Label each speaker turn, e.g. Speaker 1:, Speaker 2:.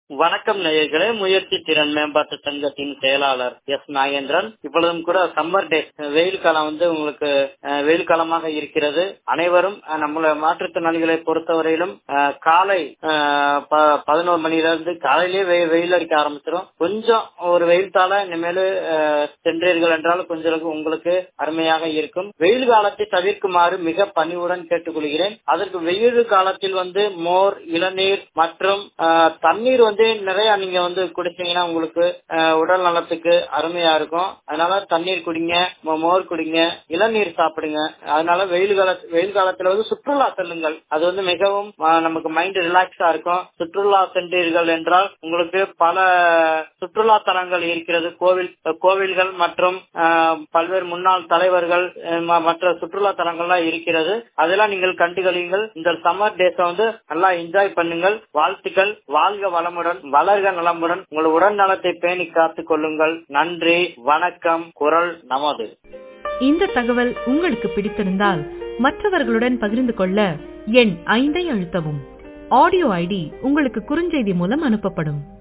Speaker 1: வணக்கம் நேயர்களே முயற்சி திறன் மேம்பாட்டு சங்கத்தின் செயலாளர் எஸ் நாகேந்திரன் இப்பொழுதும் கூட சம்மர் டே வெயில் காலம் வந்து உங்களுக்கு அஹ், வெயில் காலமாக இருக்கிறது அனைவரும் அஹ், நம்மள மாற்றுத்திறனாளிகளை பொறுத்தவரையிலும் அஹ், காலை அஹ், ப- பதினோரு மணில இருந்து காலையிலேயே வெ- வெயில் அடிக்க ஆரம்பிச்சிடும் கொஞ்சம் ஒரு வெயில் தாள இனிமேல் அஹ், சென்றீர்கள் என்றால் கொஞ்சம் அளவுக்கு உங்களுக்கு அருமையாக இருக்கும் வெயில் காலத்தை தவிர்க்குமாறு மிக பணிவுடன் கேட்டுக்கொள்கிறேன் அதற்கு வெயில் காலத்தில் வந்து மோர் இளநீர் மற்றும் அஹ், தண்ணீர் வந்து நிறைய நீங்க வந்து குடிச்சீங்கன்னா உங்களுக்கு அஹ், உடல் நலத்துக்கு அருமையா இருக்கும் அதனால தண்ணீர் குடிங்க மோ- மோர் குடிங்க இளநீர் சாப்பிடுங்க அதனால வெயில் கால வெயில் காலத்துல வந்து சுற்றுலா செல்லுங்கள் அது வந்து மிகவும் அஹ், நமக்கு மைண்ட் ரிலாக்ஸா இருக்கும் சுற்றுலா சென்றீர்கள் என்றால் உங்களுக்கு பல சுற்றுலா தலங்கள் இருக்கிறது கோவில் கோவில்கள் மற்றும் அஹ், பல்வேறு முன்னாள் தலைவர்கள் அஹ், ம- மற்ற சுற்றுலா தலங்கள்லாம் இருக்கிறது அதெல்லாம் நீங்கள் கண்டுகளியுங்கள் இந்த சம்மர் டேஸ வந்து நல்லா என்ஜாய் பண்ணுங்கள் வாழ்த்துக்கள் வாழ்க வளமுடன் வளர்க நலமுடன் உங்கள் உடல் நலத்தை பேணி காத்துக் கொள்ளுங்கள் நன்றி வணக்கம் குரல் நமது
Speaker 2: இந்த தகவல் உங்களுக்கு பிடித்திருந்தால் மற்றவர்களுடன் பகிர்ந்து கொள்ள எண் ஐந்தை அழுத்தவும் ஆடியோ ஐடி உங்களுக்கு குறுஞ்செய்தி மூலம் அனுப்பப்படும்